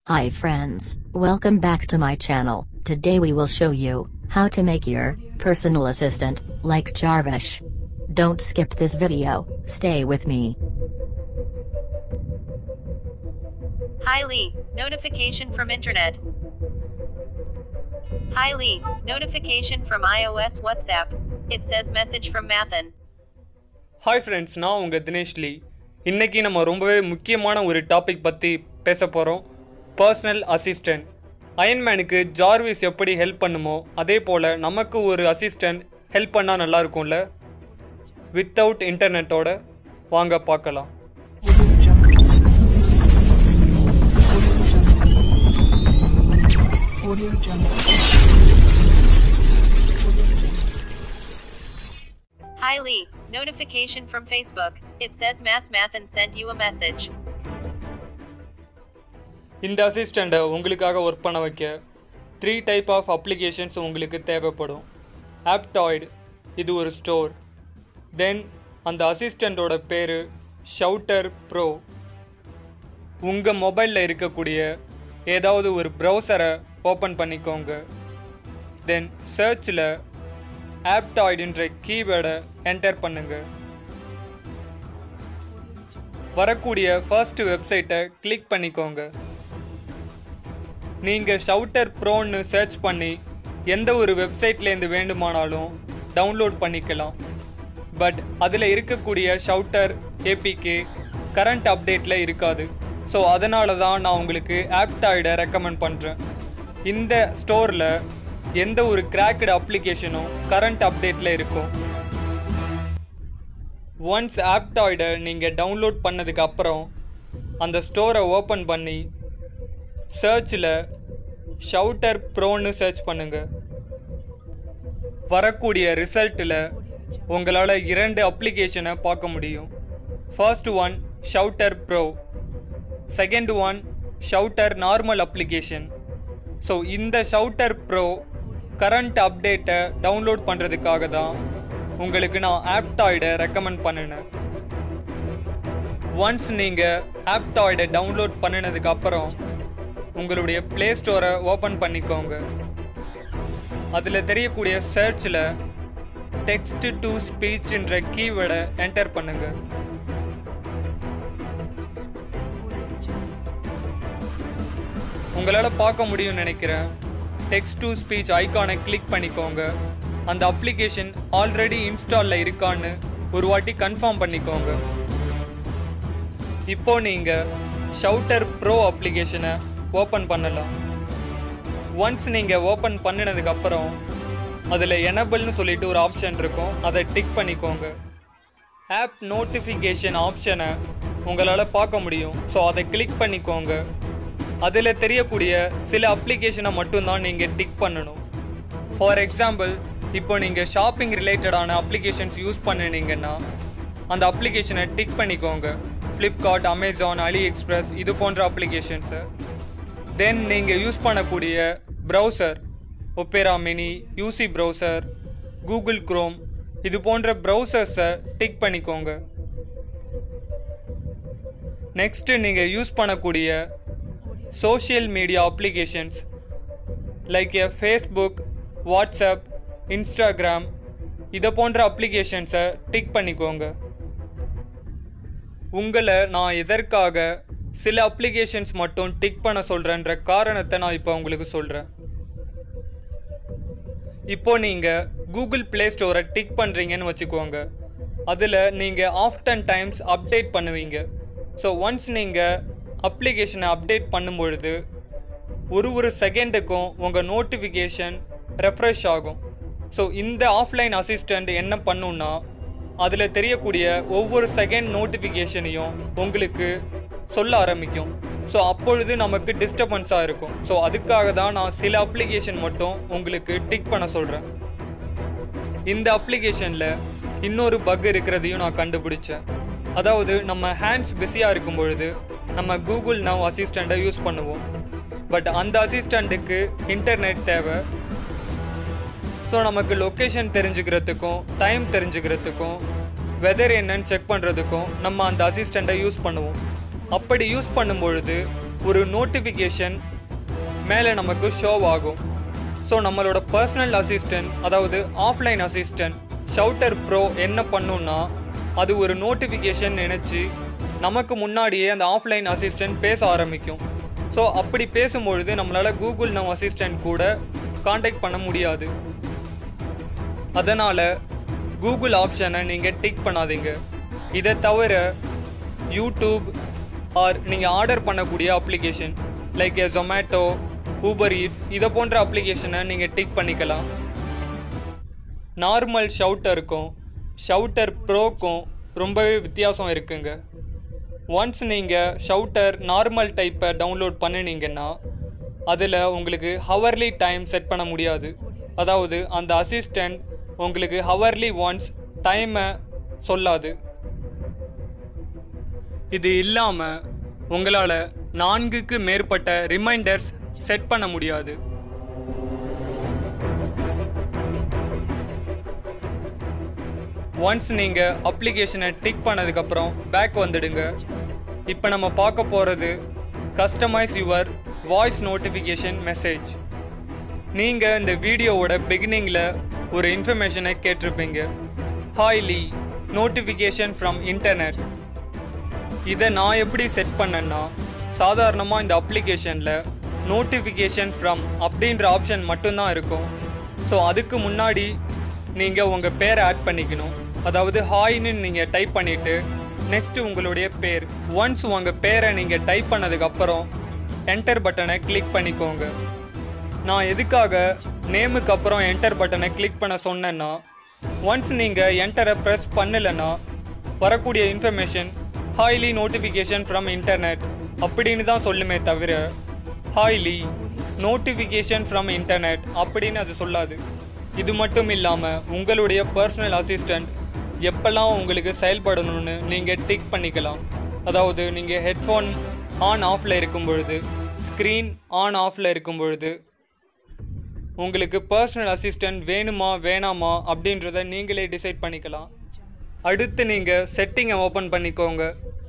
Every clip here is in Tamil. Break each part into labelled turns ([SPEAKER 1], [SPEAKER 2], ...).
[SPEAKER 1] Hi friends, welcome back to my channel. Today we will show you how to make your personal assistant like Jarvish. Don't skip this video, stay with me.
[SPEAKER 2] Hi Lee, notification from internet. Hi Lee, notification from iOS WhatsApp. It says message from Mathan.
[SPEAKER 3] Hi friends நான் உங்கள் தினேஷ் லீ இன்னைக்கு நம்ம ரொம்பவே முக்கியமான ஒரு டாபிக் பற்றி பேச போகிறோம் பர்சனல் அசிஸ்டன்ட் அயன்மேனுக்கு ஜார்விஸ் எப்படி ஹெல்ப் பண்ணுமோ அதே போல் நமக்கு ஒரு அசிஸ்டன்ட் ஹெல்ப் பண்ணால் நல்லா இருக்கும்ல வித்தவுட் இன்டர்நெட்டோட வாங்க பார்க்கலாம்
[SPEAKER 2] Hi Lee, notification from Facebook. It says Mass Mathan sent you a message.
[SPEAKER 3] இந்த அசிஸ்டண்ட்டை உங்களுக்காக ஒர்க் பண்ண வைக்க த்ரீ டைப் ஆஃப் அப்ளிகேஷன்ஸ் உங்களுக்கு தேவைப்படும் ஆப்டாய்டு இது ஒரு ஸ்டோர் தென் அந்த அசிஸ்டண்ட்டோட பேர் ஷவுட்டர் ப்ரோ உங்கள் மொபைலில் இருக்கக்கூடிய ஏதாவது ஒரு ப்ரௌசரை ஓப்பன் பண்ணிக்கோங்க தென் சர்ச்சில் ஆப்டாய்டுன்ற கீவேர்டை என்டர் பண்ணுங்க வரக்கூடிய ஃபர்ஸ்ட் வெப்சைட்டை கிளிக் பண்ணிக்கோங்க நீங்கள் ஷவுட்டர் ப்ரோன்னு சர்ச் பண்ணி எந்த ஒரு வெப்சைட்லேருந்து வேண்டுமானாலும் டவுன்லோட் பண்ணிக்கலாம் பட் அதில் இருக்கக்கூடிய ஷவுட்டர் ஏபிகே கரண்ட் அப்டேட்டில் இருக்காது ஸோ அதனால தான் நான் உங்களுக்கு ஆப்டாய்டை ரெக்கமெண்ட் பண்ணுறேன் இந்த ஸ்டோரில் எந்த ஒரு கிராக்டு அப்ளிகேஷனும் கரண்ட் அப்டேட்டில் இருக்கும் ஒன்ஸ் ஆப்டாய்டை நீங்கள் டவுன்லோட் பண்ணதுக்கு அப்புறம் அந்த ஸ்டோரை ஓப்பன் பண்ணி சர்ச்சில் ஷவுட்டர் ப்ரோன்னு சர்ச் பண்ணுங்க வரக்கூடிய ரிசல்ட்டில் உங்களால் இரண்டு அப்ளிகேஷனை பார்க்க முடியும் first one shouter pro second one shouter normal application so இந்த ஷவுட்டர் ப்ரோ கரண்ட் அப்டேட்டை டவுன்லோட் பண்ணுறதுக்காக தான் உங்களுக்கு நான் ஆப்டாய்டை ரெக்கமெண்ட் பண்ணினேன் ஒன்ஸ் நீங்கள் ஆப்டாய்டை டவுன்லோட் பண்ணினதுக்கு அப்புறம் உங்களுடைய ப்ளே ஸ்டோரை ஓப்பன் பண்ணிக்கோங்க அதில் தெரியக்கூடிய சர்ச்சில் டெக்ஸ்ட் டு ஸ்பீச்ன்ற கீவேர்டை என்டர் பண்ணுங்க உங்களால் பார்க்க முடியும்னு நினைக்கிறேன் டெக்ஸ்ட் டு ஸ்பீச் ஐகானை கிளிக் பண்ணிக்கோங்க அந்த அப்ளிகேஷன் ஆல்ரெடி இன்ஸ்டாலில் இருக்கான்னு ஒரு வாட்டி கன்ஃபார்ம் பண்ணிக்கோங்க இப்போ நீங்கள் ஷவுட்டர் ப்ரோ அப்ளிகேஷனை ஓப்பன் பண்ணலாம் ஒன்ஸ் நீங்கள் ஓப்பன் பண்ணினதுக்கப்புறம் அதில் எனபிள்னு சொல்லிட்டு ஒரு ஆப்ஷன் இருக்கும் அதை டிக் பண்ணிக்கோங்க ஆப் நோட்டிஃபிகேஷன் ஆப்ஷனை உங்களால் பார்க்க முடியும் ஸோ அதை கிளிக் பண்ணிக்கோங்க அதில் தெரியக்கூடிய சில அப்ளிகேஷனை மட்டும்தான் நீங்கள் டிக் பண்ணணும் ஃபார் எக்ஸாம்பிள் இப்போ நீங்கள் ஷாப்பிங் ரிலேட்டடான அப்ளிகேஷன்ஸ் யூஸ் பண்ணினீங்கன்னா அந்த அப்ளிகேஷனை டிக் பண்ணிக்கோங்க ஃப்ளிப்கார்ட் அமேசான் அலி எக்ஸ்பிரஸ் இது போன்ற அப்ளிகேஷன்ஸை தென் நீங்கள் யூஸ் பண்ணக்கூடிய browser Opera mini UC browser Google Chrome இது போன்ற ப்ரௌசர்ஸை டிக் பண்ணிக்கோங்க நெக்ஸ்ட்டு நீங்கள் யூஸ் பண்ணக்கூடிய social media applications like uh Facebook WhatsApp Instagram இதை போன்ற அப்ளிகேஷன்ஸை டிக் பண்ணிக்கோங்க உங்களை நான் எதற்காக சில அப்ளிகேஷன்ஸ் மட்டும் டிக் பண்ண சொல்கிறேன்ற காரணத்தை நான் இப்போ உங்களுக்கு சொல்கிறேன் இப்போ நீங்கள் கூகுள் ப்ளே ஸ்டோரை டிக் பண்ணுறீங்கன்னு வச்சுக்கோங்க அதில் நீங்கள் ஆஃப்டன் டைம்ஸ் அப்டேட் பண்ணுவீங்க ஸோ ஒன்ஸ் நீங்கள் அப்ளிகேஷனை அப்டேட் பண்ணும்பொழுது ஒரு ஒரு செகண்டுக்கும் உங்கள் நோட்டிஃபிகேஷன் ரெஃப்ரெஷ் ஆகும் ஸோ இந்த ஆஃப்லைன் அசிஸ்டண்ட் என்ன பண்ணுன்னா அதில் தெரியக்கூடிய ஒவ்வொரு செகண்ட் நோட்டிஃபிகேஷனையும் உங்களுக்கு சொல்ல ஆரம்பிக்கும் ஸோ அப்பொழுது நமக்கு டிஸ்டர்பன்ஸாக இருக்கும் ஸோ அதுக்காக தான் நான் சில அப்ளிகேஷன் மட்டும் உங்களுக்கு டிக் பண்ண சொல்கிறேன் இந்த அப்ளிகேஷனில் இன்னொரு பக் இருக்கிறதையும் நான் கண்டுபிடிச்சேன் அதாவது நம்ம ஹேண்ட்ஸ் பிஸியாக இருக்கும் பொழுது நம்ம கூகுள் நவ் அசிஸ்டண்ட்டை யூஸ் பண்ணுவோம் பட் அந்த அசிஸ்டண்ட்டுக்கு இன்டர்நெட் தேவை ஸோ நமக்கு லொக்கேஷன் தெரிஞ்சுக்கிறதுக்கும் டைம் தெரிஞ்சுக்கிறதுக்கும் வெதர் என்னன்னு செக் பண்ணுறதுக்கும் நம்ம அந்த அசிஸ்டண்ட்டை யூஸ் பண்ணுவோம் அப்படி யூஸ் பண்ணும் பொழுது ஒரு நோட்டிஃபிகேஷன் மேலே நமக்கு ஷோ ஆகும் ஸோ நம்மளோட பர்சனல் அசிஸ்டன்ட் அதாவது ஆஃப்லைன் அசிஸ்டன்ட் ஷவுட்டர் ப்ரோ என்ன பண்ணுன்னா அது ஒரு நோட்டிஃபிகேஷன் நினச்சி நமக்கு முன்னாடியே அந்த ஆஃப்லைன் அசிஸ்டன்ட் பேச ஆரம்பிக்கும் ஸோ அப்படி பேசும்பொழுது நம்மளால் கூகுள் நவ் அசிஸ்டன்ட் கூட காண்டாக்ட் பண்ண முடியாது அதனால் கூகுள் ஆப்ஷனை நீங்கள் டிக் பண்ணாதீங்க இதை தவிர யூடியூப் ஆர் நீங்கள் ஆர்டர் பண்ணக்கூடிய application like uh Zomato Uber Eats இதை போன்ற அப்ளிகேஷனை நீங்கள் டிக் பண்ணிக்கலாம் நார்மல் ஷவுட்டருக்கும் ஷவுட்டர் ப்ரோக்கும் ரொம்பவே வித்தியாசம் இருக்குங்க ஒன்ஸ் நீங்கள் ஷவுட்டர் நார்மல் டைப்பை டவுன்லோட் பண்ணினீங்கன்னா அதில் உங்களுக்கு ஹவர்லி டைம் செட் பண்ண முடியாது அதாவது அந்த அசிஸ்டண்ட் உங்களுக்கு ஹவர்லி ஒன்ஸ் டைமை சொல்லாது இது இல்லாமல் உங்களால் நான்குக்கு மேற்பட்ட ரிமைண்டர்ஸ் செட் பண்ண முடியாது ஒன்ஸ் நீங்கள் அப்ளிகேஷனை டிக் பண்ணதுக்கப்புறம் பேக் வந்துடுங்க இப்போ நம்ம பார்க்க போகிறது customise your voice notification message நீங்கள் இந்த வீடியோவோட பிகினிங்கில் ஒரு இன்ஃபர்மேஷனை கேட்டிருப்பீங்க ஹாய் லீ நோட்டிஃபிகேஷன் ஃப்ரம் இன்டர்நெட் இதை நான் எப்படி செட் பண்ணேன்னா சாதாரணமாக இந்த அப்ளிகேஷனில் நோட்டிஃபிகேஷன் ஃப்ரம் அப்படின்ற ஆப்ஷன் மட்டும்தான் இருக்கும் ஸோ அதுக்கு முன்னாடி நீங்கள் உங்கள் பேரை ஆட் பண்ணிக்கணும் அதாவது ஹாய்னு நீங்கள் டைப் பண்ணிவிட்டு நெக்ஸ்ட்டு உங்களுடைய பேர் ஒன்ஸ் உங்கள் பேரை நீங்கள் டைப் பண்ணதுக்கப்புறம் என்டர் பட்டனை கிளிக் பண்ணிக்கோங்க நான் எதுக்காக நேமுக்கு அப்புறம் என்டர் பட்டனை கிளிக் பண்ண சொன்னேன்னா ஒன்ஸ் நீங்கள் என்டரை ப்ரெஸ் பண்ணலைன்னா வரக்கூடிய information highly notification from internet அப்படின்னு தான் சொல்லுமே தவிர ஹாய்லி நோட்டிஃபிகேஷன் ஃப்ரம் இன்டர்நெட் அப்படின்னு அது சொல்லாது இது மட்டும் இல்லாமல் உங்களுடைய பர்சனல் அசிஸ்டண்ட் எப்பெல்லாம் உங்களுக்கு செயல்படணும்னு நீங்கள் டிக் பண்ணிக்கலாம் அதாவது நீங்கள் ஹெட்ஃபோன் ஆன் ஆஃபில் இருக்கும் பொழுது ஸ்க்ரீன் ஆன் ஆஃபில் இருக்கும் பொழுது உங்களுக்கு பர்சனல் அசிஸ்டன்ட் வேணுமா வேணாமா அப்படின்றத நீங்களே டிசைட் பண்ணிக்கலாம் அடுத்து நீங்கள் செட்டிங்கை ஓப்பன் பண்ணிக்கோங்க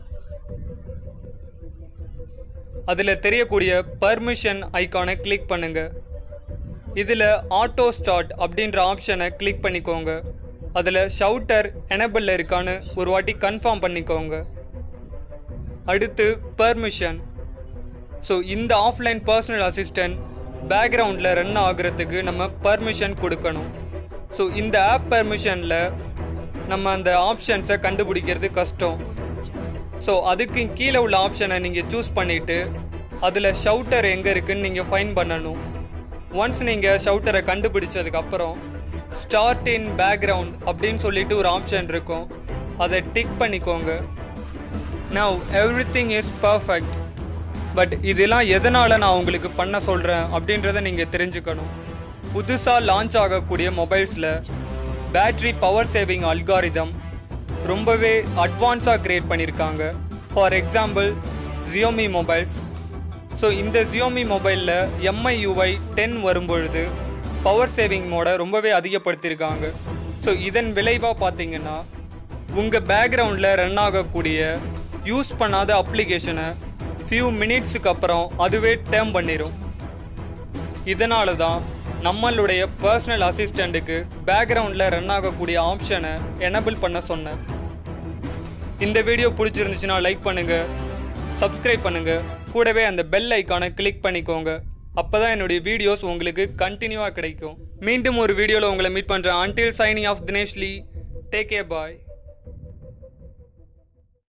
[SPEAKER 3] அதில் தெரியக்கூடிய பர்மிஷன் ஐக்கானை கிளிக் பண்ணுங்க இதில் ஆட்டோ ஸ்டார்ட் அப்படின்ற ஆப்ஷனை கிளிக் பண்ணிக்கோங்க அதில் ஷவுட்டர் எனபிளில் இருக்கான்னு ஒரு வாட்டி கன்ஃபார்ம் பண்ணிக்கோங்க அடுத்து பர்மிஷன் ஸோ இந்த ஆஃப்லைன் பர்சனல் அசிஸ்டன்ட் பேக்ரவுண்டில் ரன் ஆகுறதுக்கு நம்ம பர்மிஷன் கொடுக்கணும் ஸோ இந்த ஆப் பர்மிஷனில் நம்ம அந்த ஆப்ஷன்ஸை கண்டுபிடிக்கிறது கஷ்டம் ஸோ அதுக்கு கீழே உள்ள ஆப்ஷனை நீங்கள் சூஸ் பண்ணிவிட்டு அதில் ஷவுட்டர் எங்கே இருக்குன்னு நீங்கள் ஃபைன் பண்ணணும் ஒன்ஸ் நீங்கள் ஷவுட்டரை கண்டுபிடிச்சதுக்கப்புறம் ஸ்டார்ட் இன் பேக்ரவுண்ட் அப்படின்னு சொல்லிட்டு ஒரு ஆப்ஷன் இருக்கும் அதை டிக் பண்ணிக்கோங்க now everything is perfect but இதெல்லாம் எதனால் நான் உங்களுக்கு பண்ண சொல்கிறேன் அப்படின்றத நீங்கள் தெரிஞ்சுக்கணும் புதுசாக லான்ச் ஆகக்கூடிய மொபைல்ஸில் பேட்ரி பவர் சேவிங் அல்காரிதம் ரொம்பவே அட்வான்ஸாக க்ரியேட் பண்ணியிருக்காங்க for example Xiaomi mobiles so இந்த ஜியோமி மொபைலில் எம்ஐ யூஐ டென் வரும்பொழுது பவர் சேவிங் மோட ரொம்பவே அதிகப்படுத்தியிருக்காங்க ஸோ இதன் விளைவாக பார்த்தீங்கன்னா உங்கள் பேக்ரவுண்டில் ரன் ஆகக்கூடிய யூஸ் பண்ணாத அப்ளிகேஷனை ஃபியூ மினிட்ஸுக்கு அப்புறம் அதுவே டேர்ம் பண்ணிடும் இதனால தான் நம்மளுடைய பர்சனல் அசிஸ்டண்ட்டுக்கு பேக்ரவுண்டில் ரன் ஆகக்கூடிய ஆப்ஷனை எனபிள் பண்ண சொன்னேன் இந்த வீடியோ பிடிச்சிருந்துச்சுன்னா லைக் பண்ணுங்கள் சப்ஸ்கிரைப் பண்ணுங்கள் கூடவே அந்த பெல் ஐக்கானை கிளிக் பண்ணிக்கோங்க அப்போ தான் என்னுடைய வீடியோஸ் உங்களுக்கு கண்டினியூவாக கிடைக்கும் மீண்டும் ஒரு வீடியோவில் உங்களை மீட் பண்ணுறேன் அன்டில் சைனிங் ஆஃப் தினேஷ்லி டேக் கே பாய்